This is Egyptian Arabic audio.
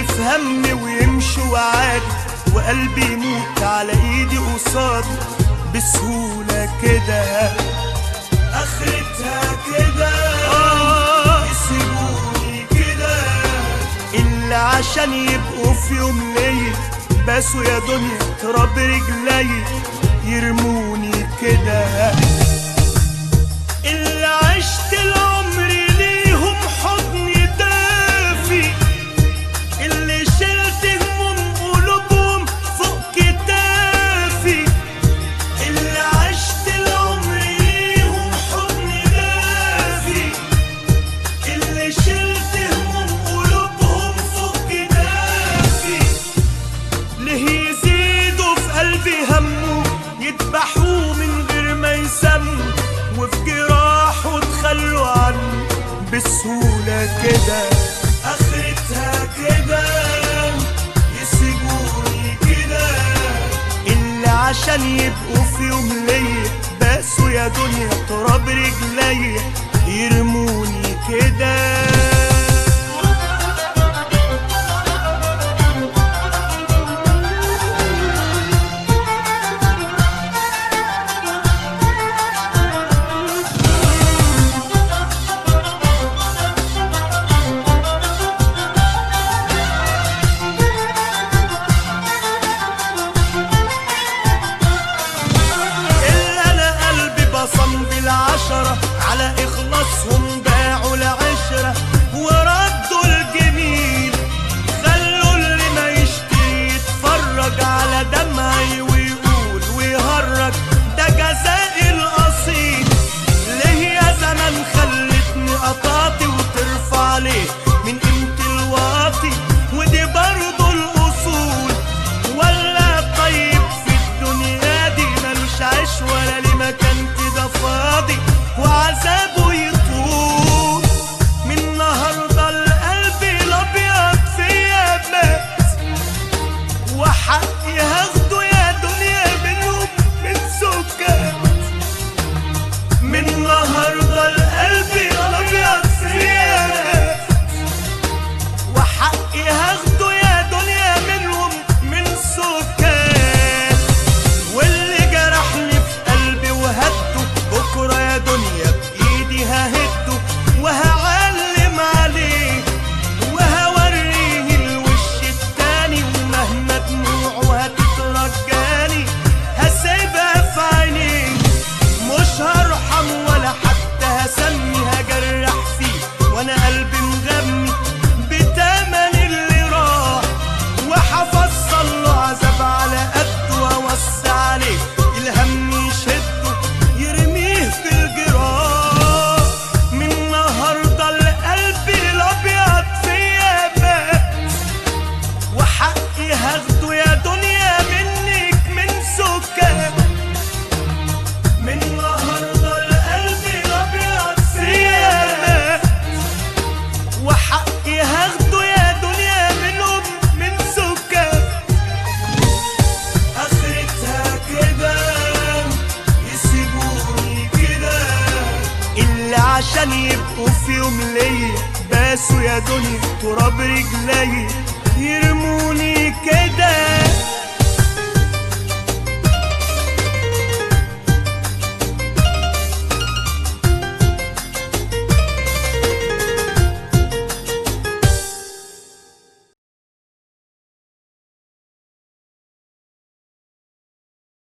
في همي ويمشوا عادي وقلبي يموت على ايدي قصادي بسهولة كده اخرتها كده آه يسيبوني كده اللي عشان يبقوا في يوم ليا باسوا يا دنيا تراب رجلي يرموني كده اللي عشت العمر ليهم حضن دافي اللي شلت هموم قلوبهم فوق كتافي اللي عشت العمر ليهم حضن دافي اللي شلت هموم قلوبهم فوق كتافي ليه يزيدوا في قلبي همه يذبحوه من غير ما يسموا وفي جراحه تخلوا عنه بسهولة كده آخرتها كده يسيبوني كده اللي عشان يبقوا في يوم ليا باسوا يا دنيا تراب رجلي يرموني كده إلا أنا قلبي بصم بالعشرة على إخلاصهم باعوا العشرة وردوا الجميل خلوا اللي ما يشتري يتفرج على دمعي ويقول ويهرج ده جزائي الأصيل ليه يا زمن خلتني قطعتي وترفع ليه من قيمة الواطي ودي برضه الأصول ولا طيب في الدنيا دي ملوش عيش ولا ليه مكان كده فاضي وعذابه يطول من النهارده القلب الابيض فيا مات وحقي هاخده يا دنيا منهم من سكات من النهارده القلب الابيض فيا مات وحقي هاخده يا دنيا منهم من سكات واللي جرحني في قلبي وهده بكره يا دنيا بايدي ههده وهعلم عليه وهوريه الوش التاني ومهما دموعه هتترجاني هسيبها في عينيه مش هرحم ولا حتى هسمي هجرح فيه وانا قلبي مغمي بتمن اللي راح وحفصل له عذاب على قده واوسع عليه الهم يشده يرميه في الجراح من النهارده القلب الابيض فيا مات وحقي هاخده يا دنيا منك من سكات من النهارده القلب الابيض فيا مات وحقي هاخده يا دنيا منهم من سكات اخرتها كده يسيبوني كده اللي عشان يبقوا في يوم ليا باسوا يا دنيا تراب رجلي يرموني كده